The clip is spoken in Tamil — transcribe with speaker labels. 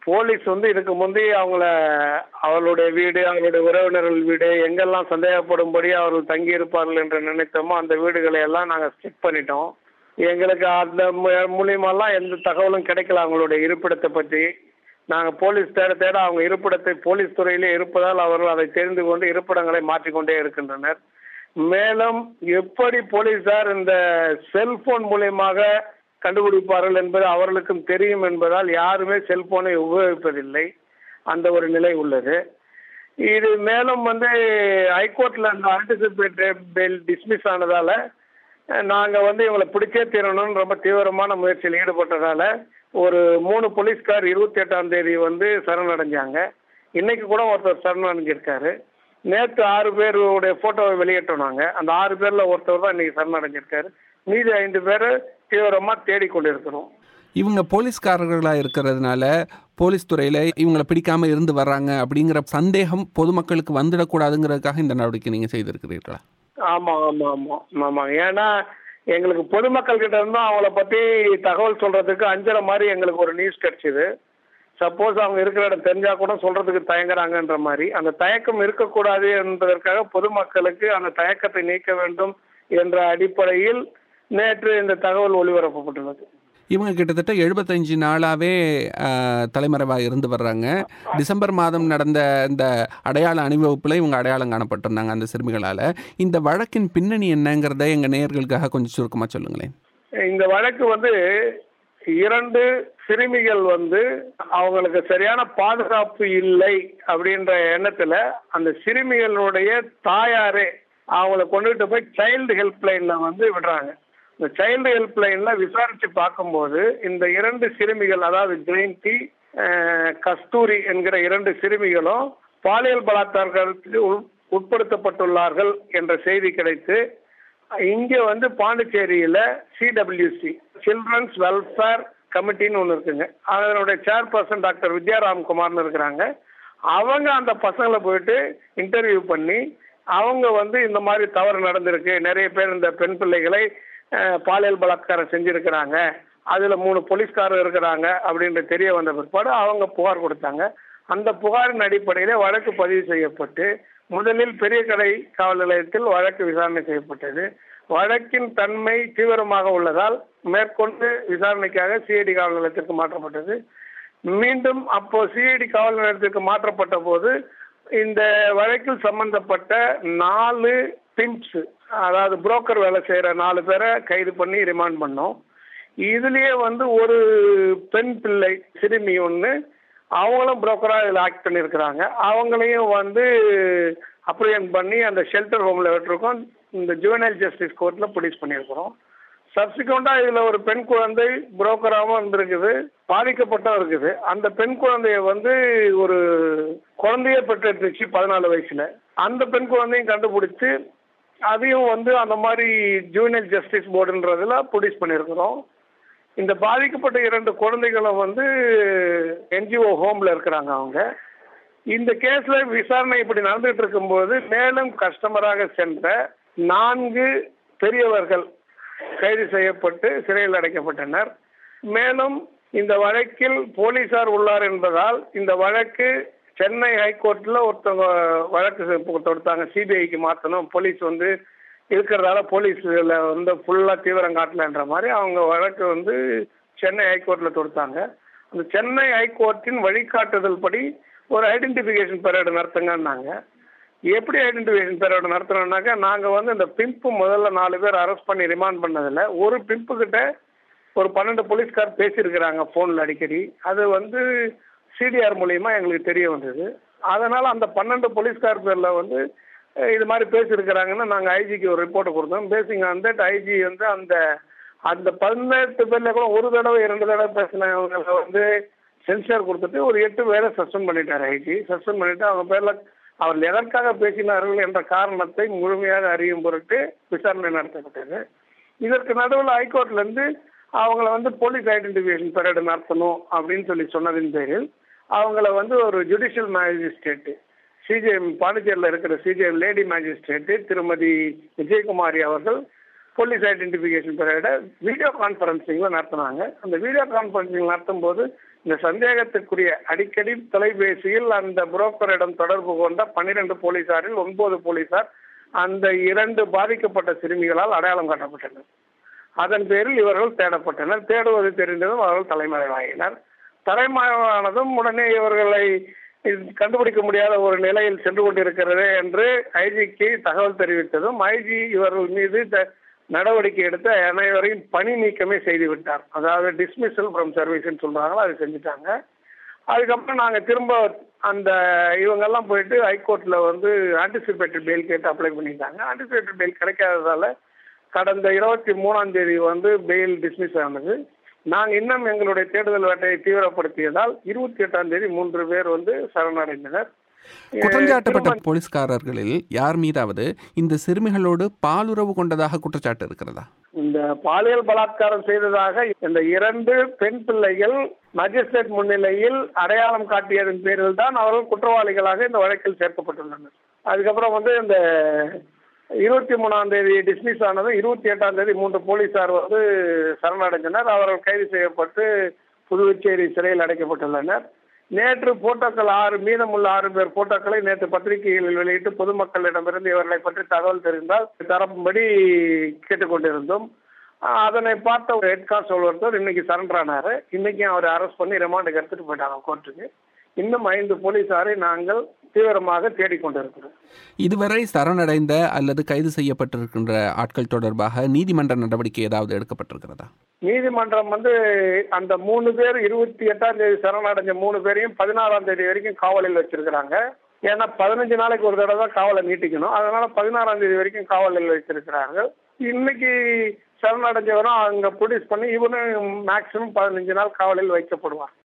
Speaker 1: போலீஸ் வந்து இதுக்கு முந்தைய அவங்கள அவளுடைய வீடு அவளுடைய உறவினர்கள் வீடு எங்கெல்லாம் சந்தேகப்படும்படி அவர்கள் தங்கி இருப்பார்கள் என்று நினைத்தோமோ அந்த வீடுகளை எல்லாம் நாங்கள் செக் பண்ணிட்டோம் எங்களுக்கு அந்த மு- மூலியமாலாம் எந்த தகவலும் கிடைக்கல அவங்களுடைய இருப்பிடத்தை பற்றி நாங்கள் போலீஸ் தேட தேட அவங்க இருப்பிடத்தை போலீஸ் துறையிலே இருப்பதால் அவர்கள் அதை தெரிந்து கொண்டு இருப்பிடங்களை மாற்றிக்கொண்டே இருக்கின்றனர் மேலும் எப்படி போலீசார் இந்த செல்போன் மூலியமாக கண்டுபிடிப்பார்கள் என்பது அவர்களுக்கும் தெரியும் என்பதால் யாருமே செல்போனை உபயோகிப்பதில்லை அந்த ஒரு நிலை உள்ளது இது மேலும் வந்து ஹைகோர்ட்டில் அந்த ஆன்டிசிபேட்டட் பெயில் டிஸ்மிஸ் ஆனதால நாங்கள் வந்து இவங்களை பிடிச்சே தீரணும்னு ரொம்ப தீவிரமான முயற்சியில் ஈடுபட்டதால ஒரு மூணு போலீஸ்கார் இருபத்தி எட்டாம் தேதி வந்து சரணடைஞ்சாங்க இன்னைக்கு கூட ஒருத்தர் சரணடைஞ்சிருக்காரு நேற்று ஆறு பேருடைய ஃபோட்டோவை வெளியிட்டோம் நாங்கள் அந்த ஆறு பேரில் ஒருத்தர் தான் இன்னைக்கு சரணடைஞ்சிருக்காரு மீதி ஐந்து பேரை தீவிரமாக தேடிக்கொண்டிருக்கிறோம்
Speaker 2: இவங்க போலீஸ்காரர்களாக இருக்கிறதுனால போலீஸ் துறையில் இவங்களை பிடிக்காம இருந்து வர்றாங்க அப்படிங்கிற சந்தேகம் பொதுமக்களுக்கு வந்துடக்கூடாதுங்கிறதுக்காக இந்த நடவடிக்கை நீங்கள் செய்திருக்கிறீர்களா
Speaker 1: ஆமாம் ஆமாம் ஆமாம் ஆமாம் ஏன்னா எங்களுக்கு பொதுமக்கள் கிட்ட இருந்தும் அவங்கள பற்றி தகவல் சொல்கிறதுக்கு அஞ்சலை மாதிரி எங்களுக்கு ஒரு நியூஸ் கிடைச்சிது சப்போஸ் அவங்க இருக்கிற இடம் தெரிஞ்சா கூட சொல்கிறதுக்கு தயங்குறாங்கன்ற மாதிரி அந்த தயக்கம் இருக்கக்கூடாது என்பதற்காக பொதுமக்களுக்கு அந்த தயக்கத்தை நீக்க வேண்டும் என்ற அடிப்படையில் நேற்று இந்த தகவல் ஒளிபரப்பப்பட்டுள்ளது
Speaker 2: இவங்க கிட்டத்தட்ட எழுபத்தஞ்சு நாளாவே தலைமறைவாக இருந்து வர்றாங்க டிசம்பர் மாதம் நடந்த இந்த அடையாள அணிவகுப்பில் இவங்க அடையாளம் காணப்பட்டிருந்தாங்க அந்த சிறுமிகளால் இந்த வழக்கின் பின்னணி என்னங்கிறத எங்கள் நேயர்களுக்காக கொஞ்சம் சுருக்கமாக சொல்லுங்களேன்
Speaker 1: இந்த வழக்கு வந்து இரண்டு சிறுமிகள் வந்து அவங்களுக்கு சரியான பாதுகாப்பு இல்லை அப்படின்ற எண்ணத்துல அந்த சிறுமிகளுடைய தாயாரே அவங்கள கொண்டுகிட்டு போய் சைல்டு ஹெல்ப் லைன்ல வந்து விடுறாங்க இந்த சைல்டு ஹெல்ப் லைன்ல விசாரிச்சு பார்க்கும்போது இந்த இரண்டு சிறுமிகள் அதாவது ஜெயந்தி அஹ், கஸ்தூரி என்கிற இரண்டு சிறுமிகளும் பாலியல் பலாத்காரத்துக்கு உள்- உட்படுத்தப்பட்டுள்ளார்கள் என்ற செய்தி கிடைத்து இங்க வந்து பாண்டிச்சேரியில சிடபிள்யூசி சில்ட்ரன்ஸ் வெல்ஃபேர் கமிட்டின்னு ஒன்று இருக்குங்க அதனுடைய சேர்பர்சன் டாக்டர் வித்யாராம்குமார்னு இருக்கிறாங்க அவங்க அந்த பசங்களை போயிட்டு இன்டர்வியூ பண்ணி அவங்க வந்து இந்த மாதிரி தவறு நடந்திருக்கு நிறைய பேர் இந்த பெண் பிள்ளைகளை அஹ், பாலியல் பலாத்காரம் செஞ்சிருக்கிறாங்க அதுல மூணு போலீஸ்காரர் இருக்கிறாங்க அப்படின்ற தெரிய வந்த பிற்பாடு அவங்க புகார் கொடுத்தாங்க அந்த புகாரின் அடிப்படையிலே வழக்கு பதிவு செய்யப்பட்டு முதலில் பெரிய கடை காவல் நிலையத்தில் வழக்கு விசாரணை செய்யப்பட்டது வழக்கின் தன்மை தீவிரமாக உள்ளதால் மேற்கொண்டு விசாரணைக்காக சிஐடி காவல் நிலையத்திற்கு மாற்றப்பட்டது மீண்டும் அப்போ சிஐடி காவல் நிலையத்திற்கு மாற்றப்பட்ட போது இந்த வழக்கில் சம்பந்தப்பட்ட நாலு பிம்ப்ஸ் அதாவது புரோக்கர் வேலை செய்யற நாலு பேரை கைது பண்ணி ரிமாண்ட் பண்ணோம் இதுலயே வந்து ஒரு பெண் பிள்ளை சிறுமி ஒன்று அவங்களும் புரோக்கராக இதில் ஆக்ட் பண்ணியிருக்கிறாங்க அவங்களையும் வந்து அப்ரியன் பண்ணி அந்த ஷெல்டர் ஹோமில் விட்டுருக்கோம் இந்த ஜுவனல் ஜஸ்டிஸ் கோர்ட்டில் ப்ரொடியூஸ் பண்ணியிருக்கிறோம் சப்சிக்வெண்ட்டாக இதில் ஒரு பெண் குழந்தை புரோக்கராகவும் இருந்திருக்குது பாதிக்கப்பட்டும் இருக்குது அந்த பெண் குழந்தைய வந்து ஒரு குழந்தைய பெற்றுச்சு பதினாலு வயசுல அந்த பெண் குழந்தையும் கண்டுபிடிச்சு அதையும் வந்து அந்த மாதிரி ஜூனியர் ஜஸ்டிஸ் போர்டுன்றதுல ப்ரொடியூஸ் பண்ணியிருக்கிறோம் இந்த பாதிக்கப்பட்ட இரண்டு குழந்தைகளும் வந்து என்ஜிஓ ஹோம்ல இருக்கிறாங்க அவங்க இந்த கேஸ்ல விசாரணை இப்படி நடந்துட்டு இருக்கும்போது மேலும் கஸ்டமராக சென்ற நான்கு பெரியவர்கள் கைது செய்யப்பட்டு சிறையில் அடைக்கப்பட்டனர் மேலும் இந்த வழக்கில் போலீசார் உள்ளார் என்பதால் இந்த வழக்கு சென்னை ஹைகோர்ட்டில் ஒருத்தவங்க வழக்கு செ- தொடுத்தாங்க சிபிஐக்கு மாற்றணும் போலீஸ் வந்து இருக்கிறதால போலீஸில் வந்து ஃபுல்லாக தீவிரம் காட்டலன்ற மாதிரி அவங்க வழக்கு வந்து சென்னை ஹைகோர்ட்டில் தொடுத்தாங்க அந்த சென்னை ஹைகோர்ட்டின் வழிகாட்டுதல் படி ஒரு ஐடென்டிஃபிகேஷன் பரேடு நடத்துங்கன்னாங்க எப்படி ஐடென்டிஃபிகேஷன் பரேடு நடத்துறோம்னாக்கா நாங்கள் வந்து இந்த பிம்பு முதல்ல நாலு பேர் அரெஸ்ட் பண்ணி ரிமாண்ட் பண்ணதில் ஒரு பிம்பு கிட்ட ஒரு பன்னெண்டு போலீஸ்கார் பேசியிருக்கிறாங்க ஃபோனில் அடிக்கடி அது வந்து சிடிஆர் மூலியமா எங்களுக்கு தெரிய வந்தது அதனால அந்த பன்னெண்டு போலீஸ்கார் பேரில் வந்து அஹ், இது மாதிரி பேசியிருக்கிறாங்கன்னு நாங்கள் ஐஜிக்கு ஒரு ரிப்போர்ட்டை கொடுத்தோம் பேசிங்க அந்த ஐஜி வந்து அந்த அந்த பதினெட்டு பேர்ல கூட ஒரு தடவை இரண்டு தடவை பேசினவங்களை வந்து சென்சார் கொடுத்துட்டு ஒரு எட்டு பேரை சஸ்பெண்ட் பண்ணிட்டார் ஐஜி சஸ்பெண்ட் பண்ணிட்டு அவங்க பேர்ல அவர் எதற்காக பேசினார்கள் என்ற காரணத்தை முழுமையாக அறியும் பொருட்டு விசாரணை நடத்தப்பட்டது இதற்கு நடுவில் ஹைகோர்ட்ல இருந்து அவங்கள வந்து போலீஸ் ஐடென்டிஃபிகேஷன் பரேடு நடத்தணும் அப்படின்னு சொல்லி சொன்னதின் பேரில் அவங்கள வந்து ஒரு ஜுடிஷியல் மேஜிஸ்ட்ரேட்டு சிஜிஎம் பாண்டிச்சேரியில் இருக்கிற சிஜிஎம் லேடி மேஜிஸ்ட்ரேட்டு திருமதி விஜயகுமாரி அவர்கள் போலீஸ் ஐடென்டிஃபிகேஷன் பீரியட வீடியோ கான்ஃபரன்சிங்ல நடத்தினாங்க அந்த வீடியோ கான்ஃபரன்சிங் நடத்தும் போது இந்த சந்தேகத்துக்குரிய அடிக்கடி தொலைபேசியில் அந்த புரோக்கரிடம் தொடர்பு கொண்ட பன்னிரண்டு போலீசாரில் ஒன்பது போலீசார் அந்த இரண்டு பாதிக்கப்பட்ட சிறுமிகளால் அடையாளம் காட்டப்பட்டனர் அதன் பேரில் இவர்கள் தேடப்பட்டனர் தேடுவது தெரிந்ததும் அவர்கள் தலைமறைவாகினர் தலைமறைவானதும் உடனே இவர்களை கண்டுபிடிக்க முடியாத ஒரு நிலையில் சென்று கொண்டிருக்கிறது என்று ஐஜிக்கு தகவல் தெரிவித்ததும் ஐஜி இவர்கள் மீது நடவடிக்கை எடுத்து அனைவரையும் பணி நீக்கமே செய்து விட்டார் அதாவது டிஸ்மிசல் ஃப்ரம் சர்வீஸ்ன்னு சொல்றாங்களோ அது செஞ்சுட்டாங்க அதுக்கப்புறம் நாங்கள் திரும்ப அந்த இவங்கெல்லாம் போயிட்டு ஹைகோர்ட்டில் வந்து ஆன்டிசிபேட்டட் பெயில் கேட்டு அப்ளை பண்ணிட்டாங்க ஆன்டிசிபேட்டட் பெயில் கிடைக்காததால கடந்த இருபத்தி மூணாம் தேதி வந்து பெயில் டிஸ்மிஸ் ஆனது நாங்கள் இன்னும் எங்களுடைய தேடுதல் வேட்டையை தீவிரப்படுத்தியதால் இருபத்தி எட்டாம் தேதி மூன்று பேர் வந்து சரணடைந்தனர்
Speaker 2: குற்றஞ்சாட்டப்பட்ட போலீஸ்காரர்களில் யார் மீதாவது இந்த சிறுமிகளோடு பாலுறவு கொண்டதாக குற்றச்சாட்டு இருக்கிறதா
Speaker 1: இந்த பாலியல் பலாத்காரம் செய்ததாக இந்த இரண்டு பெண் பிள்ளைகள் மஜிஸ்ட்ரேட் முன்னிலையில் அடையாளம் காட்டியதன் பேரில் தான் அவர்கள் குற்றவாளிகளாக இந்த வழக்கில் சேர்க்கப்பட்டுள்ளனர் அதுக்கப்புறம் வந்து இந்த இருபத்தி மூணாம் தேதி டிஸ்மிஸ் ஆனதும் இருபத்தி எட்டாம் தேதி மூன்று போலீசார் வந்து சரணடைந்தனர் அவர்கள் கைது செய்யப்பட்டு புதுச்சேரி சிறையில் அடைக்கப்பட்டுள்ளனர் நேற்று போட்டோக்கள் ஆறு மீதமுள்ள ஆறு பேர் போட்டோக்களை நேற்று பத்திரிகைகளில் வெளியிட்டு பொதுமக்களிடமிருந்து இவர்களை பற்றி தகவல் தெரிந்தால் தரப்பும்படி கேட்டுக்கொண்டிருந்தோம் அதனை பார்த்த ஒரு ஹெட் கான்ஸ்டபிள் ஒருத்தர் இன்னைக்கு சரண்டர் ஆனாரு இன்னைக்கும் அவரை அரெஸ்ட் பண்ணி ரிமாண்டுக்கு எடுத்துட்டு போயிட்டாங்க கோர்ட்டுக்கு இன்னும் ஐந்து போலீசாரை நாங்கள் தீவிரமாக தேடிக்கொண்டிருக்கிறோம்
Speaker 2: இதுவரை சரணடைந்த அல்லது கைது செய்யப்பட்டிருக்கின்ற ஆட்கள் தொடர்பாக நீதிமன்ற நடவடிக்கை ஏதாவது எடுக்கப்பட்டிருக்கிறதா
Speaker 1: நீதிமன்றம் வந்து அந்த மூணு பேர் இருபத்தி எட்டாம் தேதி சரணடைஞ்ச மூணு பேரையும் பதினாறாம் தேதி வரைக்கும் காவலில் வச்சிருக்கிறாங்க ஏன்னா பதினஞ்சு நாளைக்கு ஒரு தடவை தான் காவலை நீட்டிக்கணும் அதனால பதினாறாம் தேதி வரைக்கும் காவலில் வச்சிருக்கிறார்கள் இன்னைக்கு சரணடைஞ்சவரும் அங்க ப்ரொடியூஸ் பண்ணி இவனும் மேக்சிமம் பதினஞ்சு நாள் காவலில் வைக்கப்படுவார்